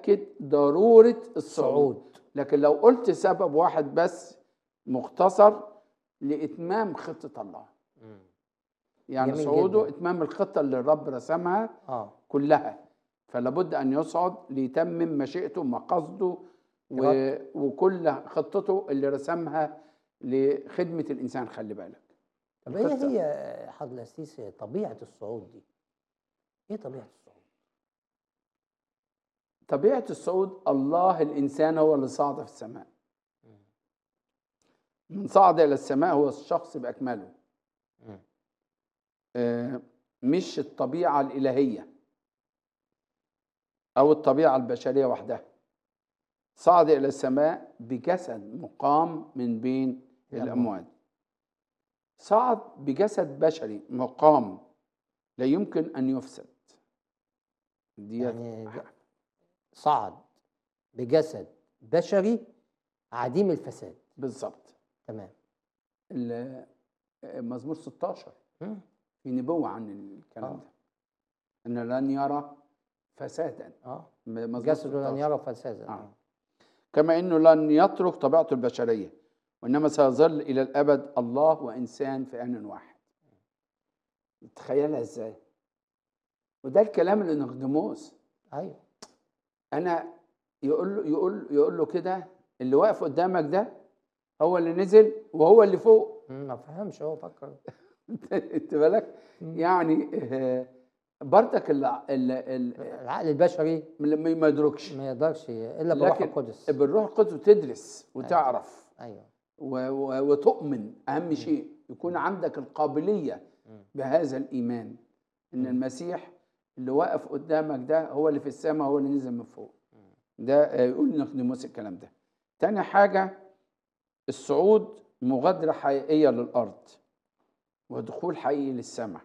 بيأكد ضرورة الصعود صعود لكن لو قلت سبب واحد بس مختصر لإتمام خطة الله يعني جميل صعوده جداً. إتمام الخطة اللي الرب رسمها اه كلها فلا بد ان يصعد ليتمم مشيئته ومقاصده و... وكل خطته اللي رسمها لخدمه الانسان خلي بالك طب ايه الخطة. هي حضر الأسيس طبيعة الصعود دي؟ ايه طبيعة الصعود؟ طبيعه الصعود الله الانسان هو اللي صعد في السماء من صعد الى السماء هو الشخص باكمله مم. آه، مش الطبيعه الالهيه او الطبيعه البشريه وحدها صعد الى السماء بجسد مقام من بين الأموات. الاموات صعد بجسد بشري مقام لا يمكن ان يفسد دي يعني ج- صعد بجسد بشري عديم الفساد بالظبط تمام ال- مزمور 16 مم. في نبوه عن الكلام آه. ده ان لن يرى فسادا اه مزمور جسد لن 16. يرى فسادا آه. كما انه لن يترك طبيعته البشريه وانما سيظل الى الابد الله وانسان في ان واحد تخيلها ازاي وده الكلام اللي نخدموس ايوه انا يقول له يقول يقول له كده اللي واقف قدامك ده هو اللي نزل وهو اللي فوق مم، ما فهمش هو فكر انت بالك مم. يعني آه، برضك ال ال ال العقل البشري ما ما يدركش ما يقدرش الا بالروح لكن القدس بالروح القدس تدرس وتعرف ايوه و- و- وتؤمن اهم شيء يكون عندك القابليه مم. بهذا الايمان ان المسيح اللي واقف قدامك ده هو اللي في السماء هو اللي نزل من فوق ده آه، يقول نخدموس الكلام ده تاني حاجه الصعود مغادره حقيقيه للارض ودخول حقيقي للسماء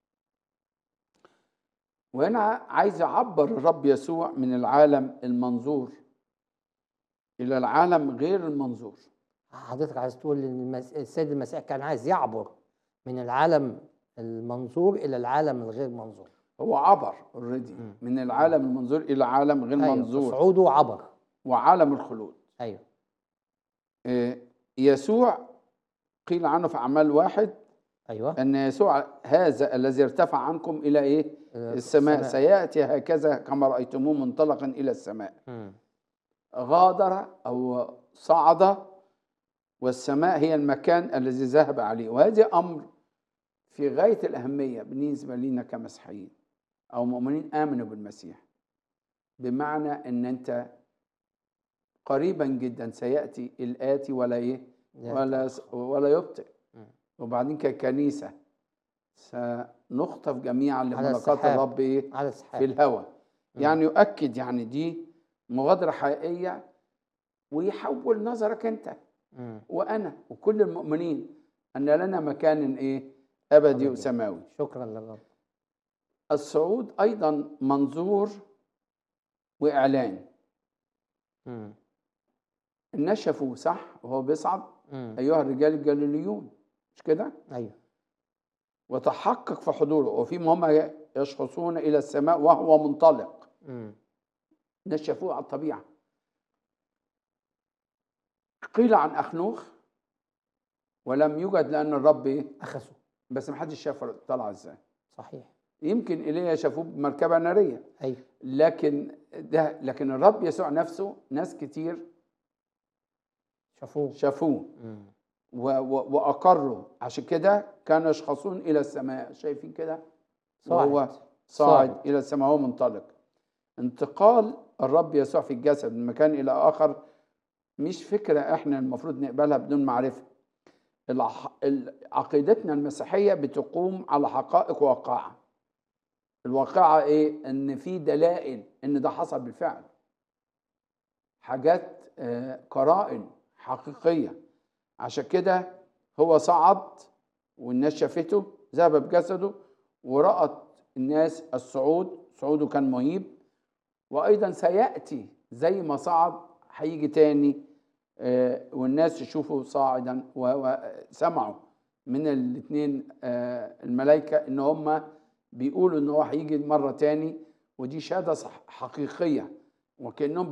وهنا عايز يعبر الرب يسوع من العالم المنظور الى العالم غير المنظور حضرتك عايز تقول ان المس... السيد المسيح كان عايز يعبر من العالم المنظور الى العالم الغير منظور هو عبر اوريدي مم. من العالم المنظور الى عالم غير أيوة. منظور صعوده عبر وعالم الخلود ايوه آه، يسوع قيل عنه في اعمال واحد ايوه ان يسوع هذا الذي ارتفع عنكم الى ايه السماء سياتي هكذا كما رايتموه منطلقا الى السماء مم. غادر او صعد والسماء هي المكان الذي ذهب عليه وهذا امر في غايه الاهميه بالنسبه لنا كمسيحيين او مؤمنين امنوا بالمسيح بمعنى ان انت قريبا جدا سياتي الاتي ولا ايه ولا ولا يبطئ مم. وبعدين ككنيسه سنخطف جميعا لملاقات السحاب. الرب ايه على في السحاب الهوى مم. يعني يؤكد يعني دي مغادرة حقيقية ويحول نظرك أنت مم. وأنا وكل المؤمنين أن لنا مكان إيه أبدي أبدي. وسماوي شكرا للرب الصعود أيضا منظور وإعلان مم. الناس شافوه صح وهو بيصعد مم. أيها الرجال الجليليون مش كده ايوه وتحقق في حضوره وفيما هم يشخصون إلى السماء وهو منطلق مم. الناس شافوه على الطبيعة قيل عن أخنوخ ولم يوجد لأن الرب إيه؟ اخسوا بس ما حدش شاف طلع إزاي صحيح يمكن إيليا شافوه بمركبة نارية ايوه لكن ده لكن الرب يسوع نفسه ناس كتير شافوه شافوه مم. و- و- وأقروا عشان كده كانوا يشخصون إلى السماء شايفين كده وهو صاعد صاعد صاعد. إلى السماء وهو منطلق انتقال الرب يسوع في الجسد من مكان إلى آخر مش فكرة إحنا المفروض نقبلها بدون معرفة الع- ال- عقيدتنا المسيحية بتقوم على حقائق واقعة الواقعة إيه؟ إن في دلائل إن ده حصل بالفعل حاجات آه، قرائن حقيقية عشان كده هو صعد والناس شافته ذهب بجسده ورأت الناس الصعود صعوده كان مهيب وأيضا سيأتي زي ما صعد هيجي تاني آه، والناس يشوفوا صاعدا و- وسمعوا من الاثنين الملائكة ان هم بيقولوا ان هو هيجي مرة تاني ودي شهادة صح- حقيقية وكأنهم